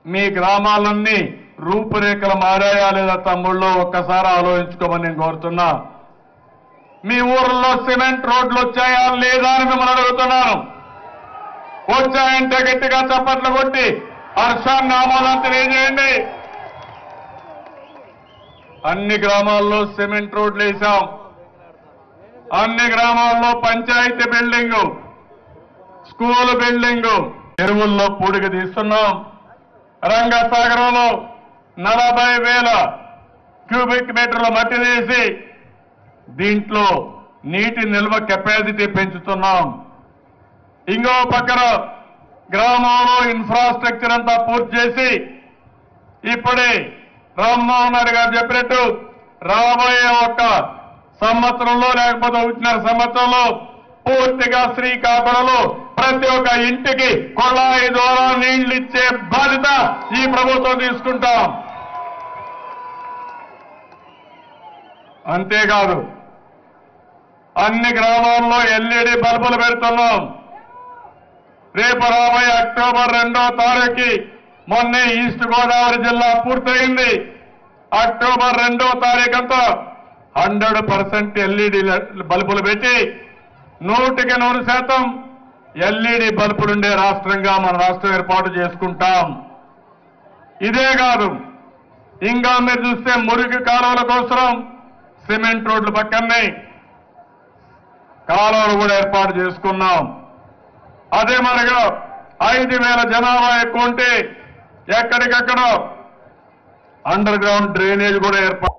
మీ గ్రామాలన్నీ రూపురేఖలు మారాయా లేదా తమ్ముళ్ళు ఒక్కసారి ఆలోచించుకోమని నేను కోరుతున్నా మీ ఊర్లో సిమెంట్ రోడ్లు వచ్చాయా లేదా అని మిమ్మల్ని అడుగుతున్నాను వచ్చాయంటే గట్టిగా చప్పట్లు కొట్టి హర్షాన్ని ఆమోదం తెలియజేయండి అన్ని గ్రామాల్లో సిమెంట్ రోడ్లు వేశాం అన్ని గ్రామాల్లో పంచాయతీ బిల్డింగ్ స్కూల్ బిల్డింగ్ చెరువుల్లో పూడిక తీస్తున్నాం రంగసాగరంలో నలభై వేల క్యూబిక్ మీటర్ల మట్టి తీసి దీంట్లో నీటి నిల్వ కెపాసిటీ పెంచుతున్నాం ఇంకో పక్కన గ్రామంలో ఇన్ఫ్రాస్ట్రక్చర్ అంతా పూర్తి చేసి ఇప్పుడే రామ్మోహన్ నాయుడు గారు చెప్పినట్టు రాబోయే ఒక్క సంవత్సరంలో లేకపోతే ఒకటిన్నర సంవత్సరంలో పూర్తిగా శ్రీకాకుళంలో ప్రతి ఒక్క ఇంటికి కొళాయి ద్వారా నీళ్లు ఇచ్చే బాధ్యత ఈ ప్రభుత్వం తీసుకుంటాం అంతేకాదు అన్ని గ్రామాల్లో ఎల్ఈడి బల్బులు పెడుతున్నాం రేపు రాబోయే అక్టోబర్ రెండో తారీఖుకి మొన్నే ఈస్ట్ గోదావరి జిల్లా పూర్తయింది అక్టోబర్ రెండో తారీఖంతా హండ్రెడ్ పర్సెంట్ ఎల్ఈడి బల్బులు పెట్టి నూటికి నూరు శాతం ఎల్ఈడి బల్బులుండే రాష్ట్రంగా మన రాష్ట్రం ఏర్పాటు చేసుకుంటాం ఇదే కాదు ఇంకా మీరు చూస్తే మురికి కాలువల కోసం సిమెంట్ రోడ్లు పక్కనే కాలువలు కూడా ఏర్పాటు చేసుకున్నాం అదే మరిగా ఐదు వేల జనాభా ఎక్కువ ఉంటే ఎక్కడికక్కడ అండర్ గ్రౌండ్ డ్రైనేజ్ కూడా ఏర్పాటు